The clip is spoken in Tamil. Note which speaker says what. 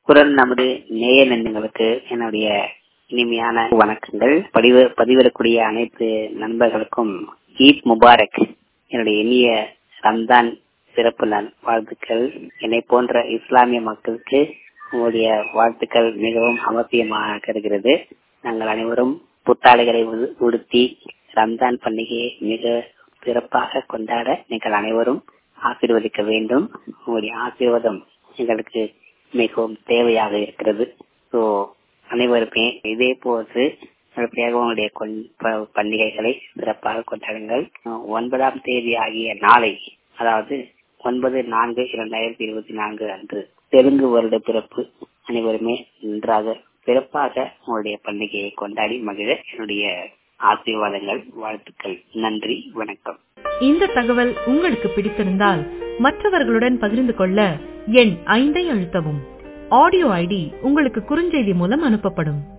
Speaker 1: குரல் நமது நேய நெஞ்சங்களுக்கு என்னுடைய இனிமையான வணக்கங்கள் பதிவு பதிவிடக்கூடிய அனைத்து நண்பர்களுக்கும் ஈத் முபாரக் என்னுடைய இனிய ரம்தான் சிறப்பு நாள் வாழ்த்துக்கள் என்னை போன்ற இஸ்லாமிய மக்களுக்கு உங்களுடைய வாழ்த்துக்கள் மிகவும் அவசியமாக கருகிறது நாங்கள் அனைவரும் புத்தாடைகளை உடு- உடுத்தி ரம்ஜான் பண்டிகையை மிக சிறப்பாக கொண்டாட நீங்கள் அனைவரும் ஆசீர்வதிக்க வேண்டும் உங்களுடைய ஆசீர்வாதம் எங்களுக்கு மிகவும் தேவையாக இருக்கிறது ஸோ அனைவருமே இதே போன்று நல்லபடியாக உங்களுடைய கொண்- ப- பண்டிகைகளை சிறப்பாக கொண்டாடுங்கள் அஹ் ஒன்பதாம் தேதி ஆகிய நாளை அதாவது ஒன்பது நான்கு இரண்டாயிரத்தி இருபத்தி நான்கு அன்று தெலுங்கு வருட பிறப்பு அனைவருமே நன்றாக சிறப்பாக உங்களுடைய பண்டிகையை கொண்டாடி மகிழ என்னுடைய ஆசீர்வாதங்கள் வாழ்த்துக்கள் நன்றி வணக்கம்
Speaker 2: இந்த தகவல் உங்களுக்கு பிடித்திருந்தால் மற்றவர்களுடன் பகிர்ந்து கொள்ள எண் ஐந்தை அழுத்தவும் ஆடியோ ஐடி உங்களுக்கு குறுஞ்செய்தி மூலம் அனுப்பப்படும்